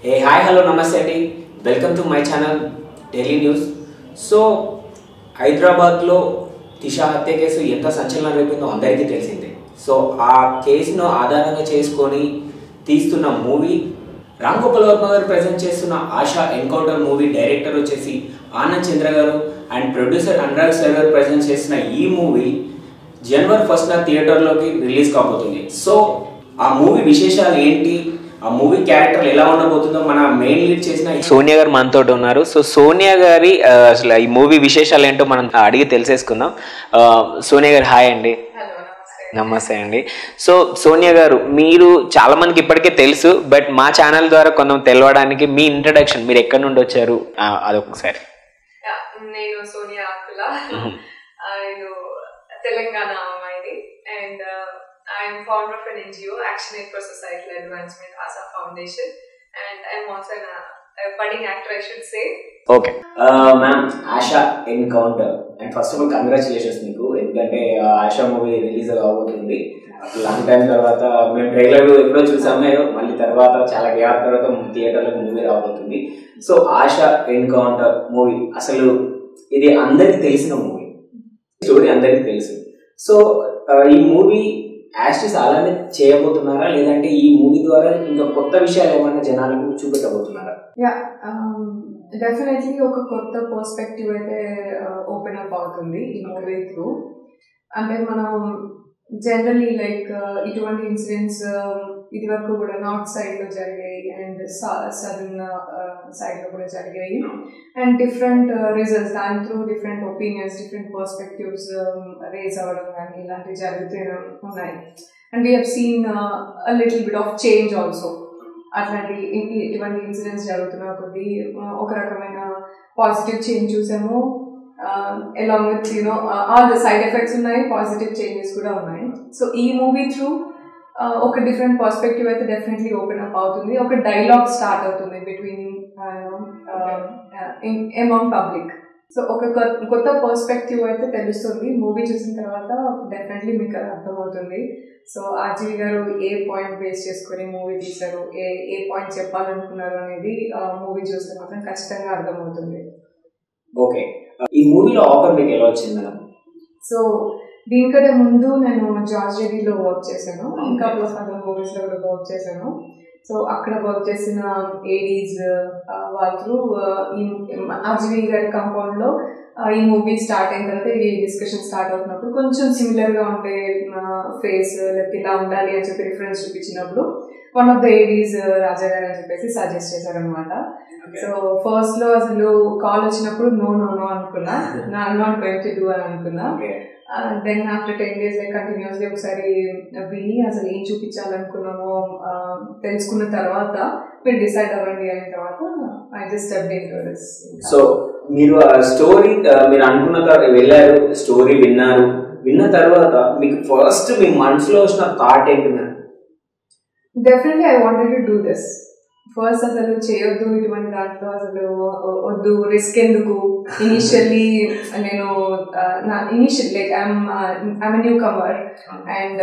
ఏ hi hello నమస్తే అండి welcome to my channel daily news so హైదరాబాద్లో దిశ హత్య కేసు ఎంత సంచలనం రేపిందో అందరికీ తెలిసిందే సో ఆ కేసును ఆధారంగా చేసుకొని తీస్తున్న మూవీ రామ్ గోపాల్ వర్మ గారు ప్రజెంట్ చేస్తున్న ఆశా ఎన్కౌంటర్ మూవీ డైరెక్టర్ వచ్చేసి ఆనంద్ చంద్ర గారు అండ్ ప్రొడ్యూసర్ అనురాగ్ సార్ గారు ప్రజెంట్ చేసిన ఈ మూవీ జనవరి ఫస్ట్ నా థియేటర్లోకి రిలీజ్ కాబోతుంది సో ఆ మూవీ విశేషాలు ఏంటి ఆ మూవీ క్యారెక్టర్ ఎలా ఉండబోతుందో మన మెయిన్ లీడ్ చేసిన సోనియా గారు మనతో ఉన్నారు సో సోనియా గారి ఆ, అసలు ఈ మూవీ విశేషాలు ఏంటో మనం అడిగి తెలిసేసుకుందాం ఆ, సోనియా గారు హాయ్ అండి హలో నమస్తే నమస్తే అండి సో సోనియా గారు మీరు చాలా మందికి ఇప్పటికే తెలుసు బట్ మా ఛానల్ ద్వారా కొంచెం తెలవడానికి మీ ఇంట్రడక్షన్ మీరు ఎక్కడి నుండి వచ్చారు ఆ, అదొకసారి యా, నేను సోనియా ఆకుల నేను తెలంగాణ అమ్మాయిని and I'm founder of an NGO action aid for societal advancement AASA foundation and I'm also budding actor I should say okay ma'am Asha encounter and first of all congratulations మీకు ఎందుకంటే ఆ, ఆశా మూవీ రిలీజ్ అవబోతుంది long time తర్వాత మేము trailer ఎప్పుడో చూసామే మళ్ళీ తర్వాత చాలా గ్యాప్ తర్వాత థియేటర్లో మూవీ రాబోతుంది సో ఆశా ఎన్కౌంటర్ మూవీ అసలు ఇది అందరికి తెలిసిన మూవీ స్టోరీ అందరికి తెలుసు సో ఆ, ఈ మూవీ యాక్టర్స్ అలానే చేయబోతున్నారా లేదంటే ఈ మూవీ ద్వారా ఇంకా కొత్త విషయాలు ఏమన్నా జనాలకు చూపెట్టబోతున్నారా యా డెఫినెట్లీ ఒక కొత్త పర్స్పెక్టివ్ అయితే ఓపెన్ అప్ అవుతుంది ఈ మూవీ త్రూ అంటే మనం జనరలీ లైక్ ఇటువంటి ఇన్సిడెంట్స్ ఇది వరకు కూడా నార్త్ సైడ్ లో జరిగాయి అండ్ సదర్న్ సైడ్ లో కూడా జరిగాయి అండ్ డిఫరెంట్ రిజల్ట్స్ దాని through different opinions different perspectives raise అవ్వడం కానీ ఇలాంటివి జరుగుతూనే ఉన్నాయి and we have seen little bit of change also అట్లాంటి ఇ- ఇ- ఇటువంటి ఇన్సిడెంట్స్ జరుగుతున్న కొద్దీ uh, ఒక రకమైన పాజిటివ్ చేంజ్ చూసాము along with you know all the side effects ఉన్నాయి పాజిటివ్ చేంజెస్ కూడా ఉన్నాయి సో ఈ మూవీ త్రూ ఒక డిఫరెంట్ పర్స్పెక్టివ్ అయితే డెఫినెట్లీ ఓపెన్ అప్ అవుతుంది ఒక డైలాగ్ స్టార్ట్ అవుతుంది బిట్వీన్ ఎమాంగ్ పబ్లిక్ సో ఒక కొ- కొత్త పర్స్పెక్టివ్ అయితే తెలుస్తుంది మూవీ చూసిన తర్వాత డెఫినెట్లీ మీకు అది అర్థమవుతుంది సో ఆర్జీవి గారు ఏ పాయింట్ బేస్ చేసుకొని మూవీ తీశారు ఏ ఏ పాయింట్ చెప్పాలనుకున్నారు అనేది మూవీ చూస్తే మాత్రం ఖచ్చితంగా అర్థమవుతుంది ఓకే ఈ మూవీలో ఆఫర్ మీకు ఎలా వచ్చింది మేడం సో దీనికంటే ముందు నేను జార్జ్ రెడ్డిలో వర్క్ చేశాను ఇంకా ప్లస్ అదర్ మూవీస్లో కూడా వర్క్ చేశాను సో అక్కడ వర్క్ చేసిన ఏడీస్ వాళ్ళ త్రూ ఈ ఆర్జీవి గారి కాంపౌండ్లో ఈ మూవీ స్టార్ట్ అయిన తర్వాత ఈ డిస్కషన్ స్టార్ట్ అవుతున్నప్పుడు కొంచెం సిమిలర్గా ఉండే ఫేస్ లేకపోతే ఇలా ఉండాలి అని చెప్పి రిఫరెన్స్ చూపించినప్పుడు one of the ADs Raja గారు అని చెప్పేసి సజెస్ట్ చేశారనమాట సో ఫస్ట్ లో అసలు కాల్ వచ్చినప్పుడు నో నో నో అనుకున్నా నా నాట్ గోయింగ్ టు డూ అని అనుకున్నా then after ten days like continuously ఒకసారి విని అసలు ఏం చూపించాలనుకున్నామో ఆ, తెలుసుకున్న తర్వాత మీరు డిసైడ్ అవ్వండి అయిన తర్వాత I just step into this so మీరు ఆ స్టోరీ మీరు అనుకున్న తర్వాత వెళ్ళారు స్టోరీ విన్నారు విన్న తర్వాత మీకు ఫస్ట్ మీ మనసులో వచ్చిన థాట్ ఏంటి ma'am definitely I wanted to do this first అసలు చేయొద్దు ఇటువంటి దాంట్లో అసలు వ- వద్దు రిస్క్ ఎందుకు ఇనిషియల్లీ నేను ఆ, నా initial like I'm I'm newcomer and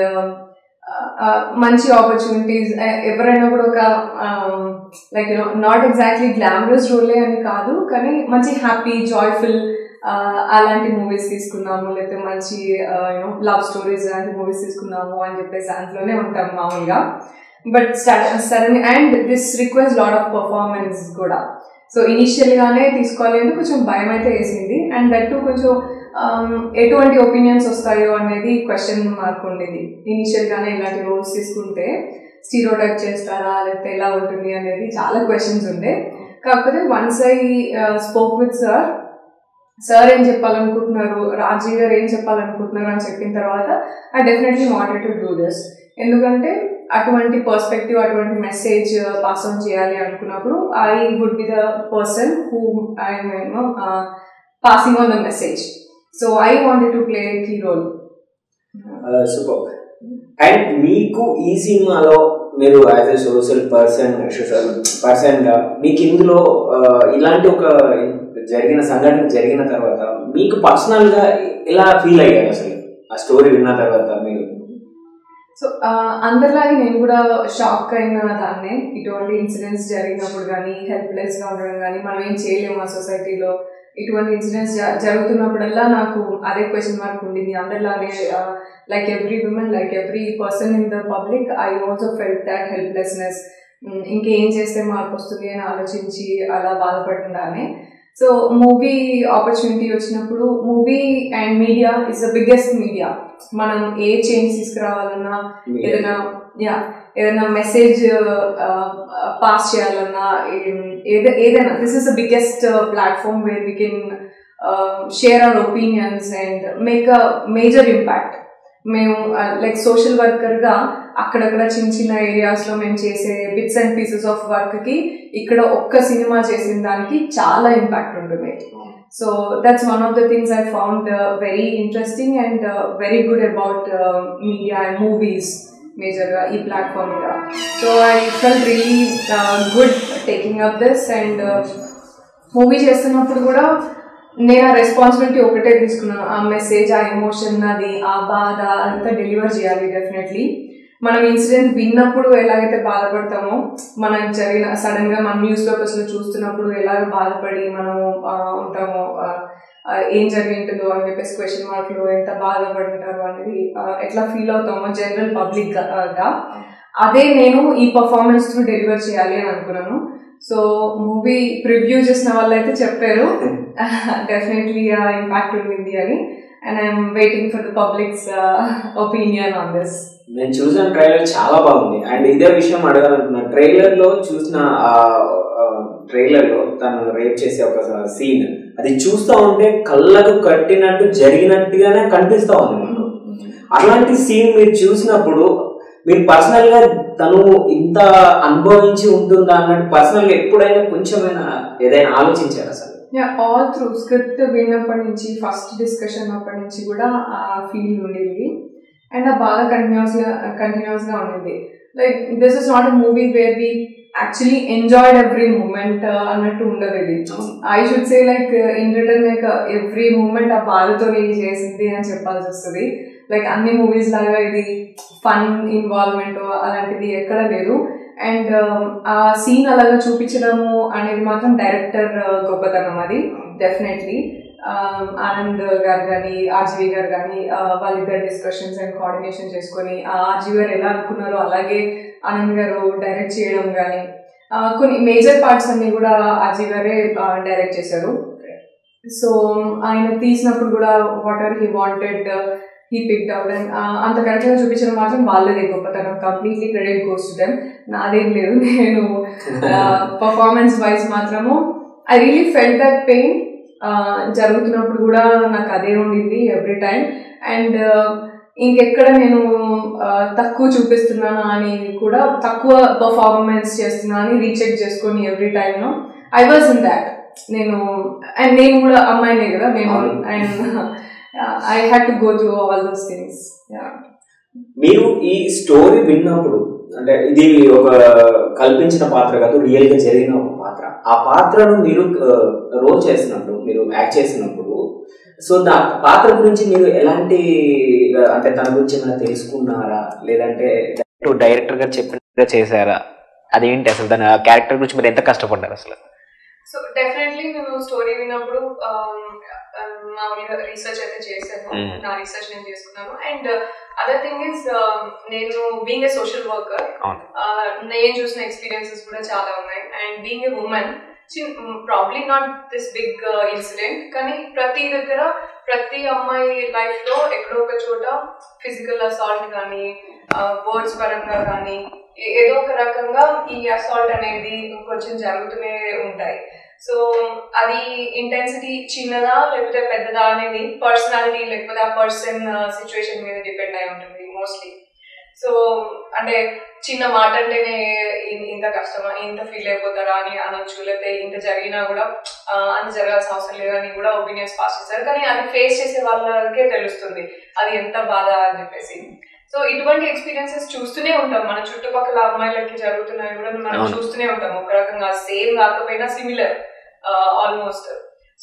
మంచి ఆపర్చునిటీస్ ఎవరైనా కూడా ఒక like you know not exactly glamorous role అని కాదు కానీ మంచి హ్యాపీ జాయ్ఫుల్ అలాంటి మూవీస్ తీసుకున్నాము లేకపోతే మంచి యూనో లవ్ స్టోరీస్ లాంటి మూవీస్ తీసుకున్నాము అని చెప్పేసి దాంట్లోనే ఉంటాం మామూలుగా but sudden and this request lot of performance కూడా సో ఇనిషియల్ గానే తీసుకోవాలి అంటే కొంచెం భయం అయితే వేసింది అండ్ దట్ టు కొంచెం um, ఎటువంటి ఒపీనియన్స్ వస్తాయో అనేది క్వశ్చన్ మార్క్ ఉండేది ఇనిషియల్ గానే ఇలాంటి రోల్స్ తీసుకుంటే స్టీరో టైప్ చేస్తారా లేకపోతే ఎలా ఉంటుంది అనేది చాలా క్వశ్చన్స్ ఉండే కాకపోతే once I spoke with sir sir ఏం చెప్పాలనుకుంటున్నారు రాజీవ్ గారు ఏం చెప్పాలనుకుంటున్నారు అని చెప్పిన తర్వాత I definitely wanted to do this ఎందుకంటే అటువంటి పర్స్పెక్టివ్ అటువంటి మెసేజ్ పాస్ ఆన్ చేయాలి అనుకున్నప్పుడు I would be the person who I know passing on the message so I wanted to play key role super and మీకు ఈ సినిమాలో మీరు as a social person social person గా మీకు ఇందులో ఆ, ఇలాంటి ఒక జరిగిన సంఘటన జరిగిన తర్వాత మీకు పర్సనల్ గా ఎలా ఫీల్ అయ్యారు అసలు ఆ స్టోరీ విన్న తర్వాత మీరు సో అందరిలాగే నేను కూడా షాక్ అయిన దాన్నే ఇటువంటి ఇన్సిడెంట్స్ జరిగినప్పుడు కానీ హెల్ప్లెస్ గా ఉండడం కానీ మనం ఏం చేయలేము ఆ సొసైటీలో ఇటువంటి ఇన్సిడెంట్స్ జరుగుతున్నప్పుడల్లా నాకు అదే క్వశ్చన్ మార్క్ ఉండింది అందరిలాగే like every women like every person in the public I also felt that helplessness ఇంకేం చేస్తే మార్పు వస్తుంది అని ఆలోచించి అలా బాధపడుతుందానే సో మూవీ ఆపర్చునిటీ వచ్చినప్పుడు movie and media is the biggest media మనం ఏ చేంజ్ తీసుకురావాలన్నా ఏదైనా యా ఏదైనా మెసేజ్ పాస్ చేయాలన్నా ఏద- ఏదైనా this is the biggest platform where we can share our opinions and make a major impact మేము లైక్ సోషల్ వర్కర్గా అక్కడక్కడ చిన్న చిన్న ఏరియాస్లో మేము చేసే బిట్స్ అండ్ పీసెస్ ఆఫ్ వర్క్కి ఇక్కడ ఒక్క సినిమా చేసిన దానికి చాలా ఇంపాక్ట్ ఉంటుంది so that's one of the things I found very interesting and very good about media and movies మేజర్గా ఈ ప్లాట్ఫామ్ మీద so I felt really good taking up this and movie చేస్తున్నప్పుడు కూడా నేను ఆ రెస్పాన్సిబిలిటీ ఒకటే తీసుకున్నాను ఆ మెసేజ్ ఆ ఎమోషన్ అది ఆ బాధ అంతా డెలివర్ చేయాలి డెఫినెట్లీ మనం ఇన్సిడెంట్ విన్నప్పుడు ఎలాగైతే బాధపడతామో మనకు జరిగిన సడన్ గా మనం న్యూస్ పేపర్స్ లో చూస్తున్నప్పుడు ఎలాగ బాధపడి మనం ఆ, ఉంటామో ఆ, ఆ, ఏం జరిగి ఉంటుందో అని చెప్పేసి క్వశ్చన్ మార్క్ లో ఎంత బాధపడి ఉంటారో అనేది ఆ, ఎట్లా ఫీల్ అవుతామో జనరల్ పబ్లిక్ గా అదే నేను ఈ పర్ఫార్మెన్స్ త్రూ డెలివర్ చేయాలి అని అనుకున్నాను సో మూవీ ప్రివ్యూ చేసిన వాళ్ళు అయితే చెప్పారు డెఫినెట్లీ ఇంపాక్ట్ ఉండింది అని and I'm waiting for the public's opinion on this నేను చూసిన ట్రైలర్ చాలా బాగుంది అండ్ ఇదే విషయం అడగాలనుకున్నా ట్రైలర్ లో చూసిన ట్రైలర్ లో తను రేప్ చేసే ఒక సీన్ అది చూస్తా ఉంటే కళ్ళకు కట్టినట్టు జరిగినట్టుగానే కనిపిస్తా ఉంది మనకు అలాంటి సీన్ మీరు చూసినప్పుడు మీరు పర్సనల్ గా తను ఇంత అనుభవించి ఉంటుందా అన్నట్టు పర్సనల్ గా ఎప్పుడైనా కొంచెమైనా ఏదైనా ఆలోచించారు అసలు ఆల్ త్రూ స్క్రిప్ట్ విన్నప్పటి నుంచి ఫస్ట్ డిస్కషన్ అప్పటి నుంచి కూడా ఆ ఫీల్ ఉండేది అండ్ ఆ బాధ కంటిన్యూస్ గా కంటిన్యూస్ గా ఉండేది like this is not a movie where we actually enjoyed every moment అన్నట్టు ఉండదు ఇది I should say like in return like every moment ఆ బాధతో నేను చేసింది అని చెప్పాల్సి వస్తుంది లైక్ అన్ని మూవీస్ లాగా ఇది ఫన్ ఇన్వాల్వ్మెంట్ అలాంటిది ఎక్కడ లేదు అండ్ ఆ సీన్ అలాగా చూపించడము అనేది మాత్రం డైరెక్టర్ గొప్పతనం అది డెఫినెట్లీ ఆనంద్ గారు కానీ ఆర్జీవి గారు కానీ వాళ్ళిద్దరు డిస్కషన్స్ అండ్ కోఆర్డినేషన్ చేసుకొని ఆ ఆర్జీవి గారు ఎలా అనుకున్నారో అలాగే ఆనంద్ గారు డైరెక్ట్ చేయడం కానీ కొన్ని మేజర్ పార్ట్స్ అన్ని కూడా ఆర్జీ గారే డైరెక్ట్ చేశారు సో ఆయన తీసినప్పుడు కూడా whatever he wanted he picked out and అంత కరెక్ట్గా చూపించడం మాత్రం వాళ్ళదే గొప్పతనం completely credit goes to them నాదేం లేదు నేను పర్ఫార్మెన్స్ వైజ్ మాత్రము I really felt that pain జరుగుతున్నప్పుడు కూడా నాకు అదే ఉండింది ఎవ్రీ టైం అండ్ ఇంకెక్కడ నేను తక్కువ చూపిస్తున్నానా అని కూడా తక్కువ పర్ఫార్మెన్స్ చేస్తున్నా అని రీచెక్ చేసుకొని ఎవ్రీ టైంలో ఐ వాజ్ ఇన్ దాట్ నేను అండ్ నేను కూడా అమ్మాయినే కదా నేను and I had to go through all those things మీరు ఈ స్టోరీ విన్నప్పుడు అంటే ఇది ఒక కల్పించిన పాత్ర కాదు రియల్ గా జరిగిన ఒక పాత్ర ఆ పాత్రను మీరు రోల్ చేసినప్పుడు మీరు యాక్ట్ చేసినప్పుడు సో దా పాత్ర గురించి మీరు ఎలాంటి అంటే తన గురించి ఏమైనా తెలుసుకున్నారా లేదంటే డైరెక్టర్ గారు చెప్పినట్టుగా చేశారా అదేంటి అసలు దాని క్యారెక్టర్ గురించి మీరు ఎంత కష్టపడ్డారు అసలు సో డెఫినెట్లీ నేను స్టోరీ విన్నప్పుడు మామూలుగా రీసెర్చ్ అయితే చేశాను నా రీసెర్చ్ నేను చేసుకున్నాను అండ్ అదర్ థింగ్ ఇస్ నేను బీయింగ్ ఏ సోషల్ వర్కర్ నేను చూసిన ఎక్స్పీరియన్సెస్ కూడా చాలా ఉన్నాయి and being a women probably not this big incident కానీ ప్రతి దగ్గర ప్రతి అమ్మాయి లైఫ్ లో ఎక్కడో ఒక చోట ఫిజికల్ అసాల్ట్ కానీ వర్డ్స్ పరంగా కానీ ఏదో ఒక రకంగా ఈ అసాల్ట్ అనేది కొంచెం జరుగుతూనే ఉంటాయి సో అది ఇంటెన్సిటీ చిన్నదా లేకపోతే పెద్దదా అనేది పర్సనాలిటీ లేకపోతే ఆ పర్సన్ సిచ్యువేషన్ మీద డిపెండ్ అయి ఉంటుంది మోస్ట్లీ సో అంటే చిన్న మాట అంటేనే ఇంత కష్టమా ఇంత ఫీల్ అయిపోతారా అని అనొచ్చు లేకపోతే ఇంత జరిగినా కూడా అంత జరగాల్సిన అవసరం లేదని కూడా ఒపీనియన్స్ పాస్ చేస్తారు కానీ అది ఫేస్ చేసే వాళ్ళకే తెలుస్తుంది అది ఎంత బాధ అని చెప్పేసి సో ఇటువంటి ఎక్స్పీరియన్సెస్ చూస్తూనే ఉంటాం మన చుట్టుపక్కల అమ్మాయిలకి జరుగుతున్నాయి కూడా మనం చూస్తూనే ఉంటాం ఒక రకంగా సేమ్ కాకపోయినా సిమిలర్ ఆల్మోస్ట్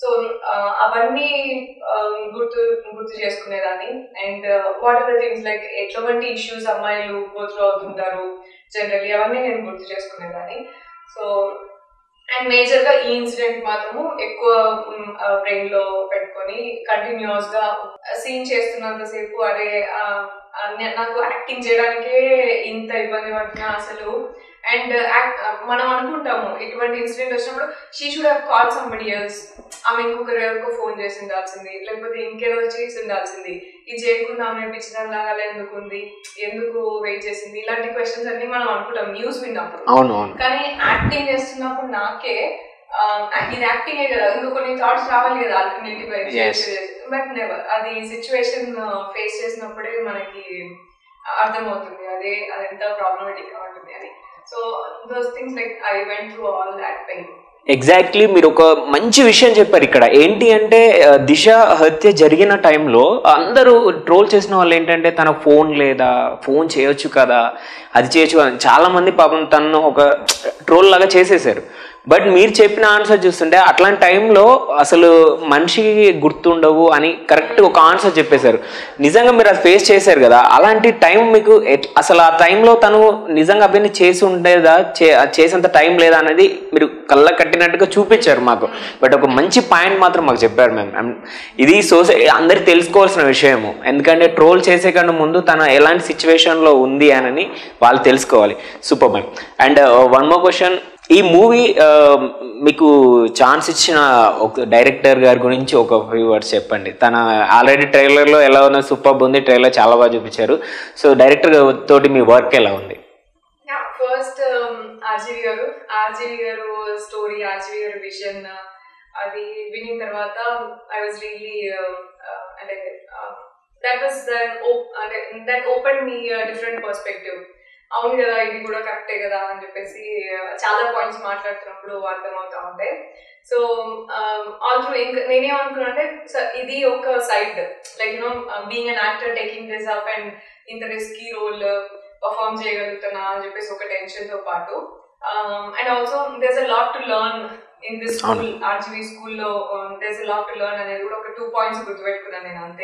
సో అవన్నీ um, గుర్తు గుర్తు చేసుకునేదాన్ని and what are the things like ఎటువంటి ఇష్యూస్ అమ్మాయిలు గోత్రు అవుతుంటారు జనరల్లీ అవన్నీ నేను గుర్తు చేసుకునేదాన్ని సో అండ్ మేజర్ గా ఈ ఇన్సిడెంట్ మాత్రము ఎక్కువ బ్రెయిన్ లో పెట్టుకొని కంటిన్యూస్ గా సీన్ చేస్తున్నంత సేపు అరే ఆ, ఆ, నే- నాకు యాక్టింగ్ చేయడానికే ఇంత ఇబ్బంది పడుతున్నా అసలు అండ్ మనం అనుకుంటాము ఇటువంటి ఇన్సిడెంట్ వచ్చినప్పుడు she should have call somebody else ఆమె ఇంకొకరు ఎవరికో ఫోన్ చేసి ఉండాల్సింది లేకపోతే ఇంకేదో చేసి ఉండాల్సింది ఇది చేయకుండా ఆమె పిచ్చిదానిలాగా ఎందుకు ఉంది ఎందుకు వెయిట్ చేసింది ఇలాంటి క్వశ్చన్స్ అన్ని మనం అనుకుంటాం న్యూస్ విన్నప్పుడు అవును అవును కానీ యాక్టింగ్ చేస్తున్నప్పుడు నాకే ఆ, ఇది యాక్టింగే కదా ఇంకో కొన్ని థాట్స్ రావాలి కదా ఆల్టర్నేటివ్ Yes. బట్ నెవర్ అది సిచ్యువేషన్ ఫేస్ చేసినప్పుడే మనకి అర్థమవుతుంది అదే అది ఎంత ప్రాబ్లమేటిక్ గా ఉంటుంది అని so those things like I went through all that pain exactly మీరు ఒక మంచి విషయం చెప్పారు ఇక్కడ ఏంటి అంటే ఆ, దిశ హత్య జరిగిన టైంలో అందరూ ట్రోల్ చేసిన వాళ్ళు ఏంటంటే తన ఫోన్ లేదా ఫోన్ చేయొచ్చు కదా అది చేయొచ్చు కదా అని. చాలా మంది పాపం తనను ఒక ట్రోల్ లాగా చేసేసారు బట్ మీరు చెప్పిన ఆన్సర్ చూస్తుంటే అట్లాంటి టైంలో అసలు మనిషికి గుర్తుండవు అని కరెక్ట్ ఒక ఆన్సర్ చెప్పేశారు నిజంగా మీరు అది ఫేస్ చేశారు కదా అలాంటి టైం మీకు ఎట్- అసలు ఆ టైంలో తను నిజంగా అవన్నీ చేసి ఉండేదా చే- చేసేంత టైం లేదా అనేది మీరు కళ్ళ కట్టినట్టుగా చూపించారు మాకు బట్ ఒక మంచి పాయింట్ మాత్రం మాకు చెప్పారు మ్యామ్ ఇది సోసై అందరికి తెలుసుకోవాల్సిన విషయము ఎందుకంటే ట్రోల్ చేసే కన్నా ముందు తను ఎలాంటి సిచ్యువేషన్లో ఉంది అని వాళ్ళు తెలుసుకోవాలి super ma'am and one more question ఈ మూవీ మీకు ఛాన్స్ ఇచ్చిన ఒక డైరెక్టర్ గారి గురించి ఒక ఫ్యూ వర్డ్స్ చెప్పండి తన ఆల్రెడీ ట్రైలర్లో ఎలా ఉన్న సూపర్ ఉంది ట్రైలర్ చాలా బాగా చూపించారు సో డైరెక్టర్ తోటి మీ వర్క్ ఎలా ఉంది ఫస్ట్ ఆర్జీవి గారు ఆర్జీవి గారు స్టోరీ ఆర్జీవి గారు విజన్ అది వినిన తర్వాత ఐ వాజ్ రియలీ అంటే దట్ వాస్ అంటే దట్ ఓపెన్ మీ డిఫరెంట్ పర్స్పెక్టివ్ అవును కదా ఇది కూడా కరెక్టే కదా అని చెప్పేసి uh, చాలా పాయింట్స్ మాట్లాడుతున్నప్పుడు అర్థమవుతా ఉంటాయి సో ఆల్ త్రూ ఇంకా నేనేమనుకున్నా అంటే స- ఇది ఒక side like you know being an actor taking this up and ఇంత రిస్కీ రోల్ పర్ఫామ్ చేయగలుగుతున్నా అని చెప్పేసి ఒక టెన్షన్ తో పాటు and also there's a lot to learn in this school RGV స్కూల్లో there's a lot to learn అనేది కూడా ఒక టూ పాయింట్స్ గుర్తుపెట్టుకున్నాను నేను అంతే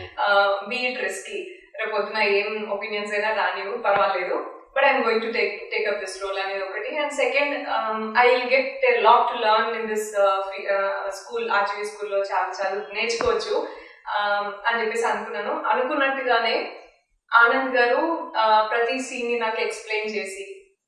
బీఇట్ రిస్కీ రేపు పొద్దున ఏం ఒపీనియన్స్ అయినా రానివ్వు పర్వాలేదు but I'm going to take take up this role అనేది ఒకటి and second I will get a lot to learn in this school RGV స్కూల్లో చాలా చదువు నేర్చుకోవచ్చు um, అని చెప్పేసి అనుకున్నాను అనుకున్నట్టుగానే ఆనంద్ గారు uh, ప్రతి సీన్ ని నాకు ఎక్స్ప్లెయిన్ చేసి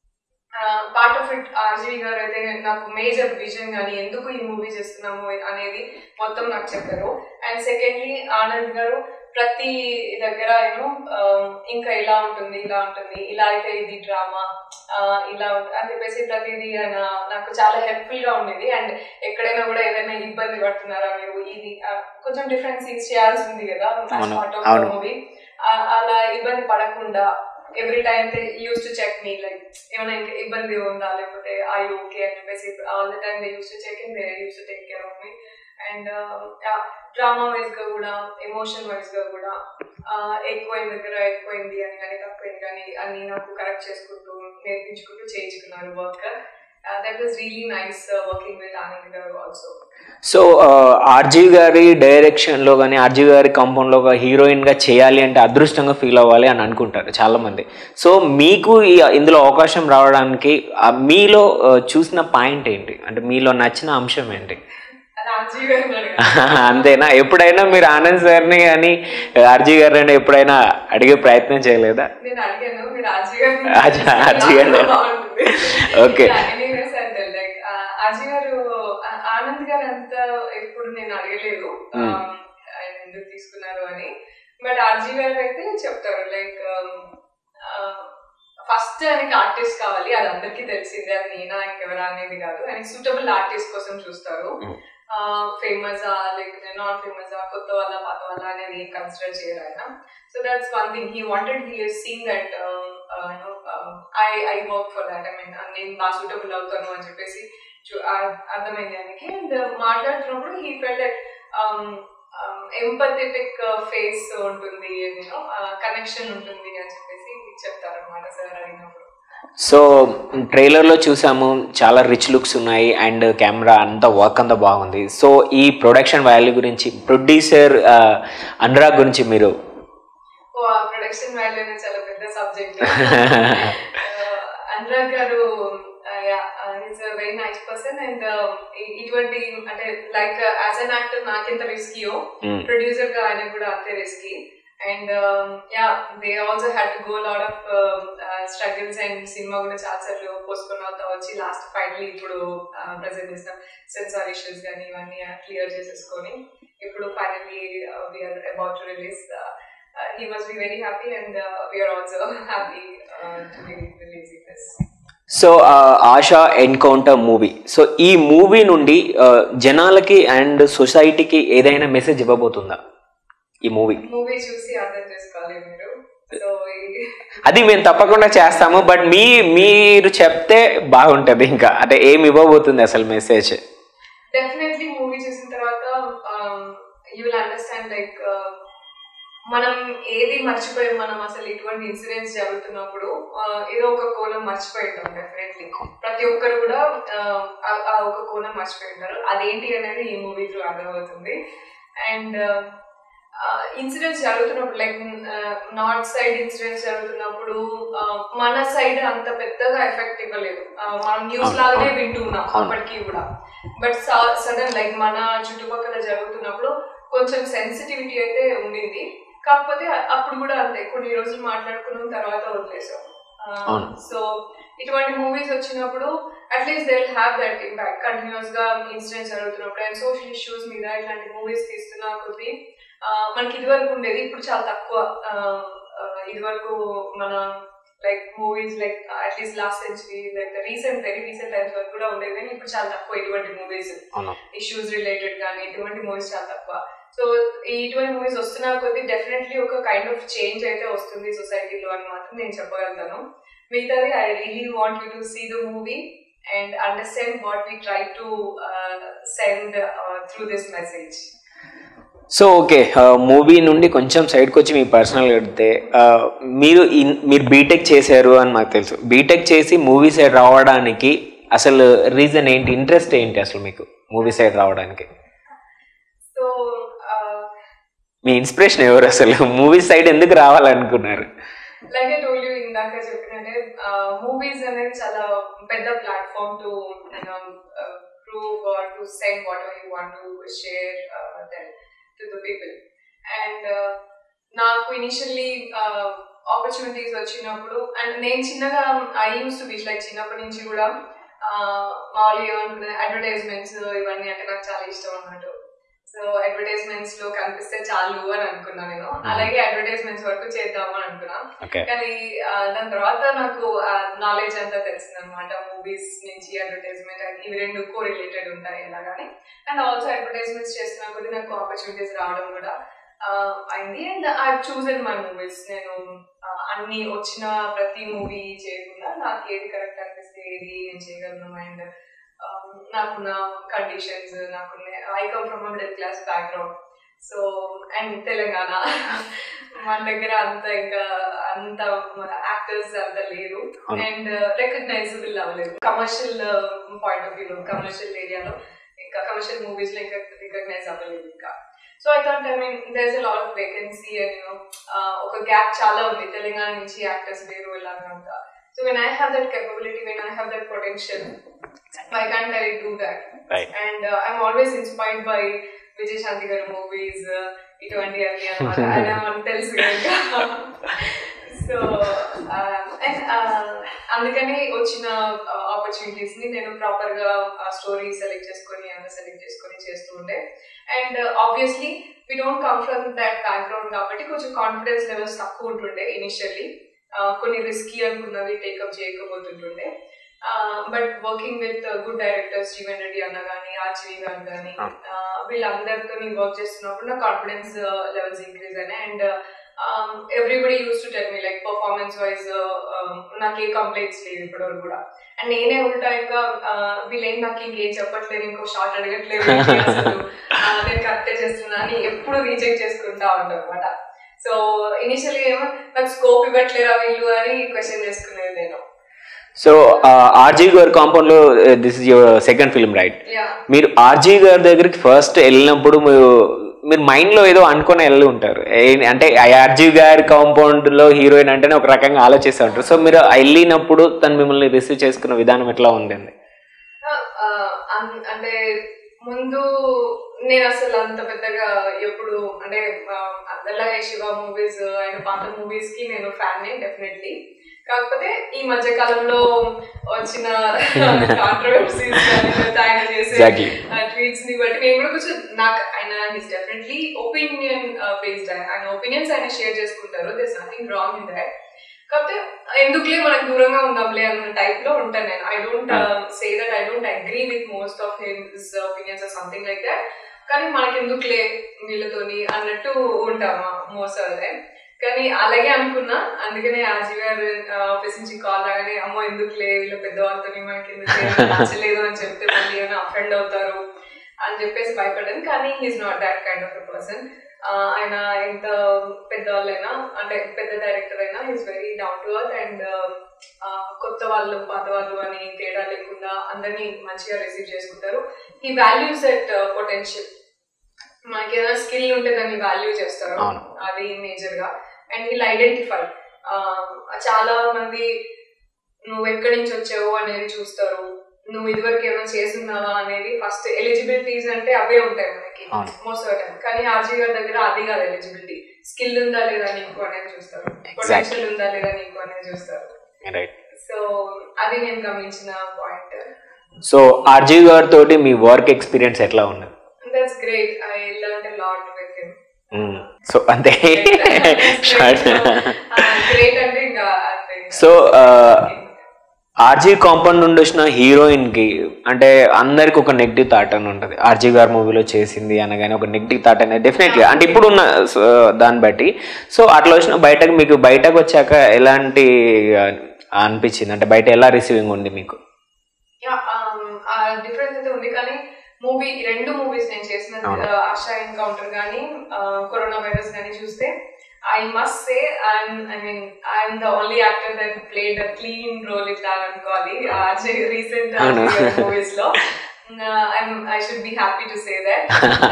పార్ట్ ఆఫ్ ఇట్ ఆర్జీవి గారు అయితే నాకు మేజర్ విజన్ కానీ ఎందుకు ఈ మూవీ చేస్తున్నాము అనేది మొత్తం నాకు చెప్పారు అండ్ సెకండ్లీ ఆనంద్ గారు ప్రతి దగ్గర ఏమో ఇంకా ఇలా ఉంటుంది ఇలా ఉంటుంది ఇలా అయితే ఇది డ్రామా ఇలా ఉంటుంది అని చెప్పేసి ప్రతిదీ ఆయన నాకు చాలా హెల్ప్ఫుల్ గా ఉండేది అండ్ ఎక్కడైనా కూడా ఏదైనా ఇబ్బంది పడుతున్నారా మీరు ఇది ఆ, కొంచెం డిఫరెంట్ సీన్స్ చేయాల్సి ఉంది కదా అవును, పార్ట్ ఆఫ్ అవును. మూవీ అలా ఇబ్బంది పడకుండా every time use to check మీ లైక్ ఏమైనా ఇంకా ఇబ్బంది ఉందా లేకపోతే ఐ ఓకే అని చెప్పేసి all the time they use to check in they use to take care of మీ అండ్ డ్రామా వైజ్ గా కూడా ఎమోషన్ వైజ్ గా కూడా uh, ఎక్కువైన దగ్గర ఎక్కువైంది అని కానీ తక్కువైంది కానీ అని నాకు కరెక్ట్ చేసుకుంటూ నేర్పించుకుంటూ చేయించుకున్నారు work that was really nice working with Anand గారు ఆల్సో సో ఆర్జీ గారి డైరెక్షన్లో కానీ ఆర్జీ గారి కాంపౌండ్లో ఒక హీరోయిన్గా చేయాలి అంటే అదృష్టంగా ఫీల్ అవ్వాలి అని అనుకుంటారు చాలామంది సో మీకు ఈ ఇందులో అవకాశం రావడానికి ఆ, మీలో ఆ, చూసిన పాయింట్ ఏంటి అంటే మీలో నచ్చిన అంశం ఏంటి రాజీవ్ గారు ఉన్నారు కదా. అంతేనా ఎప్పుడైనా మీరు ఆనంద్ సార్ని కానీ ఆర్జీ గారిని ఎప్పుడైనా అడిగే ప్రయత్నం చేయలేదా నేను అడిగాను మీరు ఆర్జీ గారు ఆర్జీ- ఆర్జీ గారు. బాగుంటుంది Okay. ఎనీవేస్ అంటే లైక్ ఆర్జీ గారు ఆ- ఆనంద్ గారు అంతా ఎప్పుడు నేను అడగలేదు Hmm. um, ఆయన ఎందుకు తీసుకున్నారు అని బట్ ఆర్జీ గారు అయితే చెప్తారు లైక్ ఫస్ట్ ఆయనకి ఆర్టిస్ట్ కావాలి అది అందరికీ తెలిసిందే అది నేనా ఇంకెవరా అనేది కాదు ఆయనకి సూటబుల్ ఆర్టిస్ట్ కోసం చూస్తారు Hmm. Famous like non famous కొత్త వాళ్ళ పాత వాళ్ళ అనేది ఏం కన్సిడర్ చేయరు ఆయన so that's one thing he wanted he seen that I I work for that I mean నేను బాగా సూటబుల్ అవుతాను అని చెప్పేసి చూ- ఆ- అర్థమైంది ఆయనకి అండ్ మాట్లాడుతున్నప్పుడు he fell that empathetic face ఉంటుంది కనెక్షన్ ఉంటుంది అని చెప్పేసి చెప్తారు అనమాట సార్ అడిగినప్పుడు సో ట్రైలర్లో చూసాము చాలా రిచ్ లుక్స్ ఉన్నాయి అండ్ కెమెరా అంతా వర్క్ అంతా బాగుంది సో ఈ ప్రొడక్షన్ వాల్యూ గురించి ప్రొడ్యూసర్ అనురాగ్ గురించి మీరు ఓ ఆ ప్రొడక్షన్ వాల్యూ అనేది చాలా పెద్ద సబ్జెక్ట్ అనురాగ్ గారు is very nice person and ఇటువంటి అంటే లైక్ యాజ్ అన్ యాక్టర్ నాకెంత రిస్కీయో Mm. ప్రొడ్యూసర్ గా ఆయన కూడా అంతే risky and yeah they also had to go lot of struggles and సినిమా కూడా చాలా సార్లు పోస్ట్పోన్ అవుతా వచ్చి లాస్ట్ ఫైనల్ ఇప్పుడు ప్రెసెంట్ చేసిన సెన్సార్ ఇష్యూస్ కానీ ఇవన్నీ క్లియర్ చేసేసుకొని ఇప్పుడు finally we're about to release he must be very happy and uh, we are also happy uh, to be releasing this. So Asha encounter movie so ఈ movie నుండి ఆ, జనాలకి అండ్ సొసైటీకి ఏదైనా మెసేజ్ ఇవ్వబోతుందా ఈ మూవీ మూవీ చూసి అర్థం చేసుకోవాలి మీరు సో అది మేము తప్పకుండా చేస్తాము బట్ మీ మీరు చెప్తే బాగుంటుంది ఇంకా అంటే ఏమి ఇవ్వబోతుంది అసలు మెసేజ్ డెఫినెట్లీ మూవీ చూసిన తర్వాత యూ విల్ అండర్స్టాండ్ లైక్ మనం ఏది మర్చిపోయాం మనం అసలు ఇటువంటి ఇన్సిడెంట్స్ జరుగుతున్నప్పుడు uh, ఏదో ఒక కోణం మర్చిపోయి ఉంటాం డెఫినెట్లీ ప్రతి ఒక్కరు కూడా uh, ఆ- ఆ ఒక కోణం మర్చిపోయి ఉంటారు అదేంటి అనేది ఈ మూవీ త్రూ అర్థమవుతుంది అండ్ ఇన్సిడెంట్స్ జరుగుతున్నప్పుడు లైక్ నార్త్ సైడ్ ఇన్సిడెంట్స్ జరుగుతున్నప్పుడు uh, మన సైడ్ అంత పెద్దగా ఎఫెక్ట్ ఇవ్వలేదు Uh, మనం న్యూస్ అవును, లాగానే అవును. వింటున్నాం అవును. అప్పటికి కూడా బట్ సడన్ లైక్ మన చుట్టుపక్కల జరుగుతున్నప్పుడు కొంచెం సెన్సిటివిటీ అయితే ఉండింది కాకపోతే అ- అప్పుడు కూడా అంతే కొన్ని రోజులు మాట్లాడుకున్న తర్వాత వదిలేసాం అవును. సో ఇటువంటి మూవీస్ వచ్చినప్పుడు at least they will have that impact continues గా ఇన్సిడెంట్స్ జరుగుతున్నప్పుడు అండ్ సోషల్ ఇష్యూస్ మీద ఇట్లాంటి మూవీస్ తీస్తున్న కొద్దీ ఆ, మనకి ఇదివరకు ఉండేది ఇప్పుడు చాలా తక్కువ ఆ, ఆ, ఇదివరకు మన like movies like at least last century like recent very recent times వరకు కూడా ఉండేది కానీ ఇప్పుడు చాలా తక్కువ ఇటువంటి మూవీస్ అవును ఇష్యూస్ రిలేటెడ్ కానీ ఇటువంటి మూవీస్ చాలా తక్కువ సో ఇటువంటి మూవీస్ వస్తున్న కొద్దీ డెఫినెట్లీ ఒక కైండ్ ఆఫ్ చేంజ్ అయితే వస్తుంది సొసైటీలో అని మాత్రం నేను చెప్పగలుగుతాను మిగతాది I really want you to see the movie and understand what we try to send through this message so okay movie నుండి కొంచెం సైడ్కి వచ్చి మీ పర్సనల్ పెడితే ఆ, మీరు ఇన్- మీరు బీటెక్ చేశారు అని మాకు తెలుసు బీటెక్ చేసి మూవీ సైడ్ రావడానికి అసలు రీజన్ ఏంటి ఇంట్రెస్ట్ ఏంటి అసలు మీకు మూవీ సైడ్ రావడానికి సో మీ ఇన్స్పిరేషన్ ఎవరు అసలు మూవీ సైడ్ ఎందుకు రావాలనుకున్నారు లైక్ ఐ టోల్ యూ ఇందాక చెప్పినట్టే మూవీస్ అనేది చాలా పెద్ద platform to prove or to send whatever you want to share to the people and నాకు ఇనిషియల్లీ ఆపర్చునిటీస్ వచ్చినప్పుడు అండ్ నేను చిన్నగా I use to beach like చిన్నప్పటి నుంచి కూడా మామూలుగా ఏమనుకున్నా అడ్వర్టైజ్మెంట్స్ ఇవన్నీ అంటే నాకు చాలా ఇష్టం అన్నట్టు సో అడ్వర్టైజ్మెంట్స్ లో కనిపిస్తే చాలు అని అనుకున్నా నేను అలాగే అడ్వర్టైజ్మెంట్స్ వరకు చేద్దాము అని అనుకున్నా ఓకే కానీ ఆ, దాని తర్వాత నాకు నాలెడ్జ్ అంతా తెలిసింది అనమాట మూవీస్ నుంచి అడ్వర్టైజ్మెంట్ ఇవి రెండు కో రిలేటెడ్ ఉంటాయి ఎలాగాని అండ్ ఆల్సో అడ్వర్టైజ్మెంట్స్ చేస్తున్నా కొద్ది నాకు ఆపర్చునిటీస్ రావడం కూడా ఆ, అయింది అండ్ ఐ చూసెడ్ మై మూవీస్ నేను ఆ, అన్ని వచ్చిన ప్రతి మూవీ చేయకుండా నాకు ఏది కరెక్ట్ అనిపిస్తే ఏది నేను చేయగలను అండ్ నాకున్న కండిషన్స్ నాకున్న I come from middle class background so and Telangana మన దగ్గర అంత ఇంకా అంత యాక్టర్స్ అంత లేరు అవును. అండ్ రికగ్నైజబుల్ అవ్వలేదు కమర్షియల్ పాయింట్ ఆఫ్ వ్యూలో కమర్షియల్ ఏరియాలో ఇంకా కమర్షియల్ మూవీస్ లో ఇంకా రికగ్నైజ్ అవ్వలేదు ఇంకా so I thought I mean there's a lot of vacancy and you know ఒక గ్యాప్ చాలా ఉంది తెలంగాణ నుంచి యాక్టర్స్ లేరు ఇలాగంతా so when I have that capability when I have that potential why can't I do that Right. And I'm always inspired by Vijay Shanti గారి movies ఇటువంటి అన్ని అనమాట ఆయన మనకు తెలుసు సో అండ్ అందుకని వచ్చిన ఆపర్చునిటీస్ ని నేను ప్రాపర్ గా స్టోరీ సెలెక్ట్ చేసుకొని అంత సెలెక్ట్ చేసుకొని చేస్తూ ఉండే and obviously we don't come from that background కాబట్టి కొంచెం కాన్ఫిడెన్స్ లెవెల్స్ తక్కువ ఉంటుండే ఇనిషియల్లీ కొన్ని రిస్కీ అనుకున్నవి టేకప్ చేయకపోతుంటుండే but working with good directors Jeevan Reddy అన్న కానీ ఆర్చివి గారు కానీ వీళ్ళందరితో వర్క్ చేస్తున్నప్పుడు నా కాన్ఫిడెన్స్ లెవెల్స్ ఇంక్రీజ్ అయినాయి and everybody use to tell me like performance wise నాకు ఏ కంప్లైంట్స్ లేవు ఇప్పటివరకు కూడా అండ్ నేనే ఉంటా ఇంకా వీళ్ళేం నాకు ఇంకేం చెప్పట్లేదు ఇంకో షార్ట్ అడగట్లేదు ఏంటి అసలు ఆ, నేను కరెక్టే చేస్తున్నా అని ఎప్పుడు రీచెక్ చేసుకుంటా ఉంటాను అనమాట సో ఇనిషియల్గా ఏమో నాకు స్కోప్ ఇవ్వట్లేరా వీళ్ళు అని క్వశ్చన్ చేసుకునేది నేను సో ఆర్జీ గారి కాంపౌండ్ లో this is your second film right yeah మీరు ఆర్జీ గారి దగ్గరికి ఫస్ట్ వెళ్ళినప్పుడు మీరు మీరు మైండ్ లో ఏదో అనుకుని వెళ్ళి ఉంటారు ఏ- అంటే ఆర్జీ గారి కాంపౌండ్ లో హీరోయిన్ అంటేనే ఒక రకంగా ఆలోచిస్తూ ఉంటారు సో మీరు వెళ్ళినప్పుడు తను మిమ్మల్ని రిసీవ్ చేసుకున్న విధానం ఎట్లా ఉండింది ఆ, అన్- అంటే ముందు నేను అసలు అంత పెద్దగా ఎప్పుడు అంటే ఆ, అందరిలాగా శివ మూవీస్ ఆయన పాత మూవీస్ కి నేను ఫ్యాన్ డెఫినెట్లీ కాకపోతే ఈ మధ్య కాలంలో వచ్చిన కాంట్రవర్సీస్ ఆయన చేసే Exactly. ట్వీట్స్ ని బట్టి నేను కూడా కొంచెం నాకు ఆయన హిస్ డెఫినెట్లీ ఒపీనియన్ బేస్డ్ ఆయన ఒపీనియన్స్ ఆయన షేర్ చేసుకుంటారు this nothing wrong in that కాకపోతే ఎందుకులే మనకు దూరంగా ఉందాంలే అన్న టైప్ లో ఉంటాను నేను I don't say that I don't agree with most of hims opinions or something like that కానీ మనకి ఎందుకులే వీళ్ళతోని అన్నట్టు ఉంటాము మోస్ట్ ఆఫ్ టైం కానీ అలాగే అనుకున్నా అందుకనే ఆజీ గారు ఆఫీస్ నుంచి కాల్ రాగానే అమ్మో ఎందుకులే వీళ్ళ పెద్దవాళ్ళతో మనకి ఎందుకు నచ్చలేదు అని చెప్తే మళ్ళీ ఏమైనా అఫెండ్ అవుతారు అని చెప్పేసి భయపడ్డాను కానీ he's not that kind of a person ఆయన ఎంత పెద్దవాళ్ళైనా అంటే పెద్ద డైరెక్టర్ అయినా is very down to earth and కొత్త వాళ్ళు పాత వాళ్ళు అని తేడా లేకుండా అందరినీ మంచిగా రిసీవ్ చేసుకుంటారు ఈ వాల్యూస్ ఎట్ పొటెన్షియల్ మనకి ఏదైనా స్కిల్ ఉంటే దాన్ని వాల్యూ చేస్తారు అవును. అది మేజర్ గా అండ్ వీళ్ళు ఐడెంటిఫై చాలా మంది నువ్వు ఎక్కడి నుంచి వచ్చావు అనేది చూస్తారు నువ్వు ఇదివరకు ఏమైనా చేస్తున్నావా అనేది ఫస్ట్ ఎలిజిబిలిటీస్ అంటే అవే ఉంటాయి మనకి అవును. మోస్ట్ ఆఫ్ టైం కానీ ఆర్జీ గారి దగ్గర అది కాదు ఎలిజిబిలిటీ స్కిల్ ఉందా లేదా నీకు అనేది చూస్తారు Exactly. పొటెన్షియల్ ఉందా లేదా నీకు అనేది చూస్తారు రైట్ సో అది నేను గమనించిన పాయింట్ సో ఆర్జీ గారి తోటి మీ వర్క్ ఎక్స్పీరియన్స్ ఎట్లా ఉన్నది that's great I learn a lot with him so అంతే గ్రేట్ అంటే ఇంకా అంతే సో ఆర్జీ కాంపౌండ్ నుండి వచ్చిన హీరోయిన్ కి అంటే అందరికి ఒక నెగిటివ్ థాట్ అని ఉంటుంది ఆర్జీ గారి మూవీలో చేసింది అనగానే ఒక నెగిటివ్ థాట్ అనేది డెఫినెట్లీ అంటే ఇప్పుడు ఉన్న సో, దాన్ని బట్టి సో అట్లా వచ్చిన బయటకు మీకు బయటకు వచ్చాక ఎలాంటి ఆ, అనిపించింది అంటే బయట ఎలా రిసీవింగ్ ఉంది మీకు డిఫరెన్స్ అయితే ఉంది కానీ మూవీ రెండు మూవీస్ నేను చేసిన అవును. uh, ఆశా ఎన్కౌంటర్ కానీ కరోనా వైరస్ కానీ చూస్తే I must say I'm I mean I'm the only actor that played a clean role ఇట్లా అనుకోవాలి రీసెంట్ అవును. మూవీస్ లో I should be happy to say that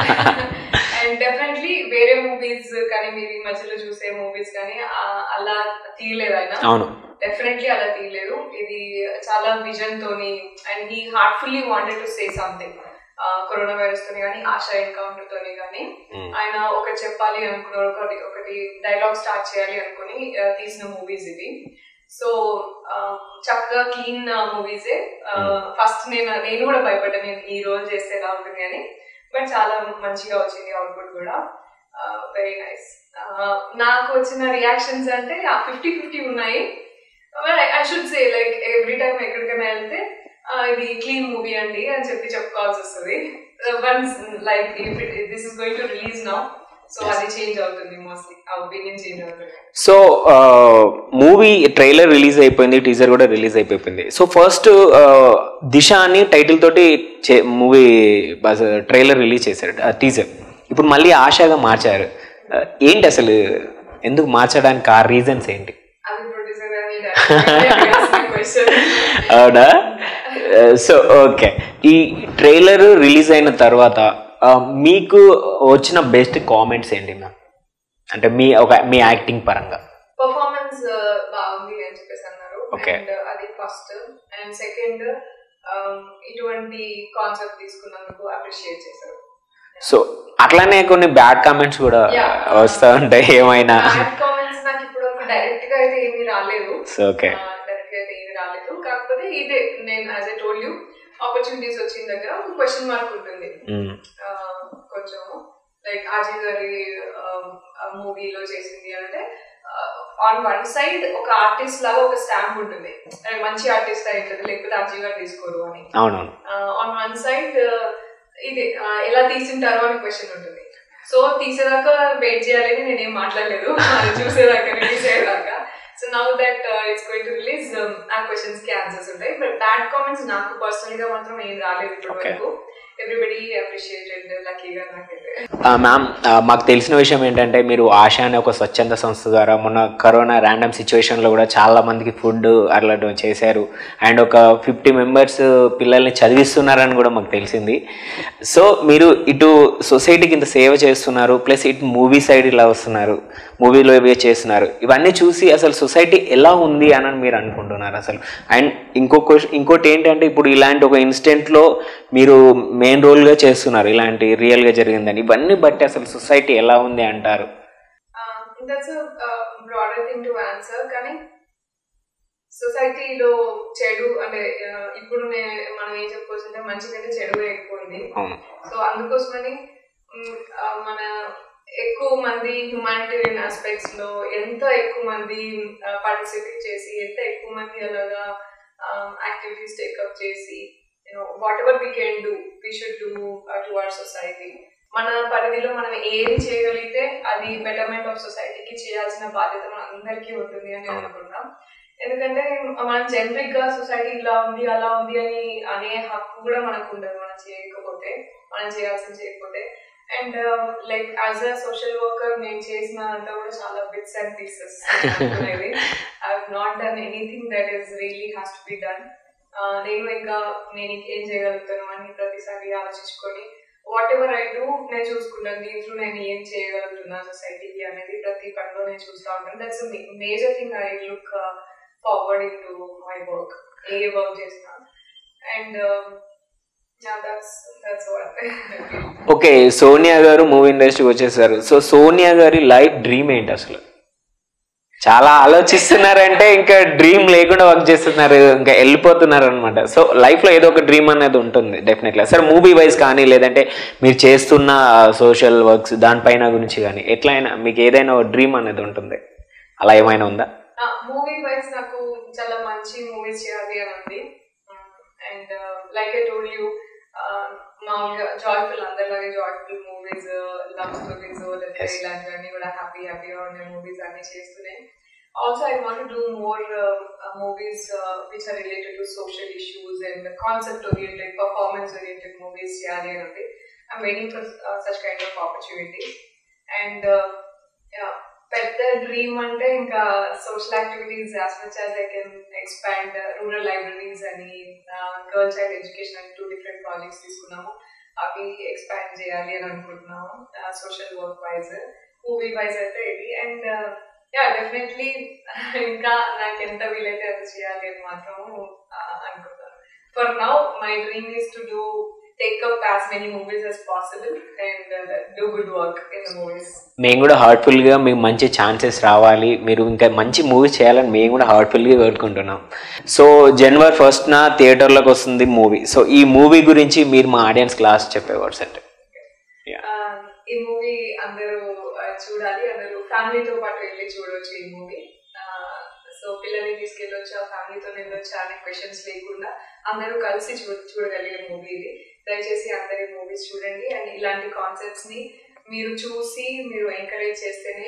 and definitely వేరే మూవీస్ కానీ మీరు ఈ మధ్యలో చూసే మూవీస్ కానీ uh, అలా తీయలేదు ఆయన అవును డెఫినెట్లీ అలా తీయలేదు ఇది చాలా విజన్ తోని and he heartfully wanted to say something corona virus తోని కానీ ఆశా ఎన్కౌంటర్ తోని కానీ Mm. ఆయన ఒకటి చెప్పాలి అనుకున్నారు ఒకటి ఒకటి డైలాగ్ స్టార్ట్ చేయాలి అనుకుని ఆ, తీసిన మూవీస్ ఇది సో చక్కగా క్లీన్ మూవీసే ఫస్ట్ నేను నేను కూడా భయపడ్డాను నేను ఈ రోల్ చేస్తే ఎలా ఉంటుంది అని బట్ చాలా మంచిగా వచ్చింది అవుట్పుట్ కూడా వెరీ నైస్ నాకు వచ్చిన రియాక్షన్స్ అంటే ఫిఫ్టీ ఫిఫ్టీ ఉన్నాయి I should say like every time ఎక్కడికైనా వెళ్తే ఆ, ఇది క్లీన్ మూవీ అండి అని చెప్పి చెప్పుకోవాల్సి వస్తుంది once like this is going to release now so అది చేంజ్ అవుతుంది మోస్ట్లీ ఆ ఒపీనియన్ చేంజ్ అవుతుంది సో మూవీ ట్రైలర్ రిలీజ్ అయిపోయింది టీజర్ కూడా రిలీజ్ అయిపోయింది సో ఫస్ట్ దిశ అని టైటిల్ తోటి మూవీ ట్రైలర్ రిలీజ్ చేశారు టీజర్ ఇప్పుడు మళ్ళీ ఆశగా మార్చారు Uh, ఏంటి అసలు ఎందుకు మార్చడానికి ఆ రీజన్స్ ఏంటి అది ప్రొడ్యూసర్ అని క్వశ్చన్ అవునా సో ఓకే ఈ ట్రైలర్ రిలీజ్ అయిన తర్వాత uh, మీకు వచ్చిన బెస్ట్ కామెంట్స్ ఏంటి మ్యామ్ అంటే మీ ఒక మీ యాక్టింగ్ పరంగా పర్ఫార్మెన్స్ బాగుంది అని చెప్పేసి అన్నారు Okay. అండ్ అది ఫస్ట్ అండ్ సెకండ్ ఇటువంటి కాన్సెప్ట్ తీసుకున్నందుకు అప్రిషియేట్ చేశారు సో అట్లానే కొన్ని బ్యాడ్ కామెంట్స్ కూడా Yeah. వస్తూ ఉంటాయి ఏమైనా బ్యాడ్ కామెంట్స్ నాకు ఇప్పుడు డైరెక్ట్ గా అయితే ఏమీ రాలేదు సో ఓకే డైరెక్ట్ గా అయితే ఏమీ రాలేదు కాకపోతే ఇదే నేను as a told you opportunities వచ్చిన దగ్గర ఒక క్వశ్చన్ మార్క్ ఉంటుంది ఆ, కొంచెం లైక్ అజయ్ గారి మూవీలో చేసింది అంటే ఆన్ వన్ సైడ్ ఒక ఆర్టిస్ట్ లాగా ఒక స్టాంప్ ఉంటుంది అంటే మంచి ఆర్టిస్ట్ అవుతుంది లేకపోతే అజయ్ గారు తీసుకోరు అని అవునవును ఆన్ వన్ సైడ్ ఇది ఆ, ఎలా తీసింటారో అని క్వశ్చన్ ఉంటుంది సో తీసేదాకా వెయిట్ చేయాలని నేనేం మాట్లాడలేదు అది చూసేదాకా రిలీజ్ అయ్యేదాకా so now that it's going to release ఆ క్వశ్చన్స్ కి ఆన్సర్స్ ఉంటాయి బట్ బ్యాడ్ కామెంట్స్ నాకు పర్సనల్ గా మాత్రం ఏం రాలేదు ఇప్పటి Okay. వరకు ఎవ్రీబడి అప్రిషియేటెడ్ లక్కీగా నాకైతే మ్యామ్ మాకు తెలిసిన విషయం ఏంటంటే మీరు ఆశ అనే ఒక స్వచ్ఛంద సంస్థ ద్వారా మొన్న కరోనా ర్యాండమ్ సిచ్యువేషన్లో కూడా చాలా మందికి ఫుడ్ అట్లా చేశారు అండ్ ఒక ఫిఫ్టీ మెంబర్స్ పిల్లల్ని చదివిస్తున్నారని కూడా మాకు తెలిసింది సో మీరు ఇటు సొసైటీకి ఇంత సేవ చేస్తున్నారు ప్లస్ ఇటు మూవీ సైడ్ ఇలా వస్తున్నారు మూవీలో ఇవే చేస్తున్నారు ఇవన్నీ చూసి అసలు సొసైటీ ఎలా ఉంది అని మీరు అనుకుంటున్నారు అసలు అండ్ ఇంకొక ఇంకోటి ఏంటంటే ఇప్పుడు ఇలాంటి ఒక ఇన్సిడెంట్లో మీరు మెయిన్ రోల్గా చేస్తున్నారు ఇలాంటి రియల్గా జరిగిందని ఇవన్నీ బట్టి అసలు సొసైటీ ఎలా ఉంది అంటారు that's broader thing to answer కానీ సొసైటీలో చెడు అంటే uh, ఇప్పుడు నే- మనం ఏం చెప్పుకోవచ్చు అంటే మంచి కంటే చెడు ఎక్కువ ఉంది అవును సో అందుకోసమని మ్, ఆ, మన ఎక్కువ మంది హ్యుమానిటేరియన్ ఆస్పెక్ట్స్ లో ఎంత ఎక్కువ మంది పార్టిసిపేట్ చేసి ఎంత ఎక్కువ మంది అలాగా యాక్టివిటీస్ టేకప్ చేసి you know whatever we can do we should do to our society మన పరిధిలో మనం ఏది చేయగలిగితే అది బెటర్మెంట్ ఆఫ్ సొసైటీకి చేయాల్సిన బాధ్యత మన అందరికీ ఉంటుంది అని అనుకుంటాం ఎందుకంటే మనం జనరిక్ గా సొసైటీ ఇలా ఉంది అలా ఉంది అని అనే హక్కు కూడా మనకు ఉండదు మనం చేయకపోతే మనం చేయాల్సింది చేయకపోతే and like as a social worker నేను చేసిన అంతా కూడా చాలా బిట్స్ అండ్ పీసెస్ అనేది I not done anything that is really has to be done నేను ఇంకా నేను ఇంకేం చేయగలుగుతాను అని ప్రతిసారి ఆలోచించుకొని వాట్ ఎవర్ ఐ డూ నేను చూసుకుంటాను దీంట్లో నేను ఏం చేయగలుగుతున్నా సొసైటీకి అనేది ప్రతి పనిలో నేను చూస్తూ ఉంటాను that's major thing I look forward in to my work ఏ వర్క్ చేసినా and that's that's what okay Sonia గారు మూవీ ఇండస్ట్రీకి వచ్చేసారు సో సోనియా గారి లైఫ్ డ్రీమ్ ఏంటి అసలు చాలా ఆలోచిస్తున్నారంటే ఇంకా డ్రీమ్ లేకుండా వర్క్ చేస్తున్నారు ఇంకా వెళ్ళిపోతున్నారు అనమాట సో లైఫ్లో ఏదో ఒక డ్రీమ్ అనేది ఉంటుంది డెఫినెట్గా సార్ మూవీ వైజ్ కానీ లేదంటే మీరు చేస్తున్న సోషల్ వర్క్స్ దానిపైన గురించి కానీ ఎట్లయినా మీకు ఏదైనా డ్రీమ్ అనేది ఉంటుంది అలా ఏమైనా ఉందా మూవీ వైజ్ నాకు చాలా మంచి మూవీస్ చేయాలి అని ఉంది and like I told you మామూలుగా జాయ్ఫుల్ అందరిలాగే జాయ్ఫుల్ మూవీస్ లవ్ స్టోరీస్ లేకపోతే Yes. ఇలాంటివన్నీ కూడా హ్యాపీ హ్యాపీగా ఉండే మూవీస్ అన్ని చేస్తున్నాయి also I want do more movies which are related to social issues and concept oriented performance oriented movies చేయాలి అని ఉంది I'm waiting for such kind of opportunities and పెద్ద డ్రీమ్ అంటే ఇంకా social activities as much as I can expand rural libraries అని girl child education అని two different projects తీసుకున్నాము అవి ఎక్స్పాండ్ చేయాలి అని అనుకుంటున్నాము social work wise movie wise అయితే ఇది అండ్ యా డెఫినెట్లీ ఇంకా నాకు ఎంత వీలైతే అది చేయాలి అని మాత్రము uh, అనుకుంటున్నాను for now my dream is to do take up as many movies as possible and uh, do good work in the movies. మేము కూడా హార్ట్ఫుల్గా మీకు మంచి ఛాన్సెస్ రావాలి మీరు ఇంకా మంచి మూవీస్ చేయాలని మేము కూడా హార్ట్ఫుల్గా కోరుకుంటున్నాం సో జనవరి ఫస్ట్న థియేటర్లోకి వస్తుంది మూవీ సో ఈ మూవీ గురించి మీరు మా ఆడియన్స్ క్లాస్ చెప్పేవాడు అంటే Um, ఈ మూవీ అందరూ uh, చూడాలి అందరూ ఫ్యామిలీతో పాటు వెళ్ళి చూడొచ్చు ఈ మూవీ సో పిల్లల్ని తీసుకెళ్ళొచ్చు ఆ ఫ్యామిలీతో వెళ్ళొచ్చు అనే క్వశ్చన్స్ లేకుండా అందరూ కలిసి చూ చూడగలిగే మూవీ ఇది దయచేసి అందరి మూవీస్ చూడండి అండ్ ఇలాంటి కాన్సెప్ట్స్ ని మీరు చూసి మీరు ఎంకరేజ్ చేస్తేనే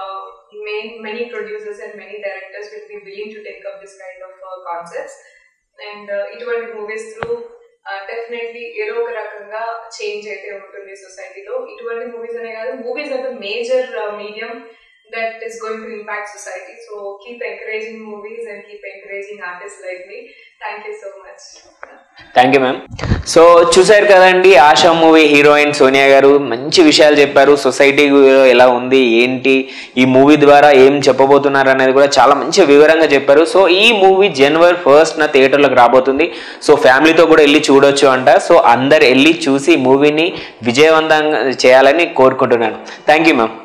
many producers and many directors will be willing to take up this kind of concepts and ఇటువంటి మూవీస్ త్రూ డెఫినెట్లీ ఏదో ఒక రకంగా చేంజ్ అయితే ఉంటుంది సొసైటీలో ఇటువంటి మూవీస్ అనే కాదు movies are the major medium that is going to impact society so keep encouraging movies and keep encouraging artist like me thank you so much thank you ma'am so చూసారు కదండి ASHA movie heroine Sonia గారు మంచి విషయాలు చెప్పారు society ఎలా ఉంది ఏంటి ఈ మూవీ ద్వారా ఏం చెప్పబోతున్నారు అనేది కూడా చాలా మంచి వివరంగా చెప్పారు సో ఈ మూవీ జనవరి ఫస్ట్ నా థియేటర్లోకి రాబోతుంది సో ఫ్యామిలీతో కూడా వెళ్ళి చూడొచ్చు అంట సో అందరు వెళ్ళి చూసి మూవీని విజయవంతంగా చేయాలని కోరుకుంటున్నాను థ్యాంక్ యూ మ్యామ్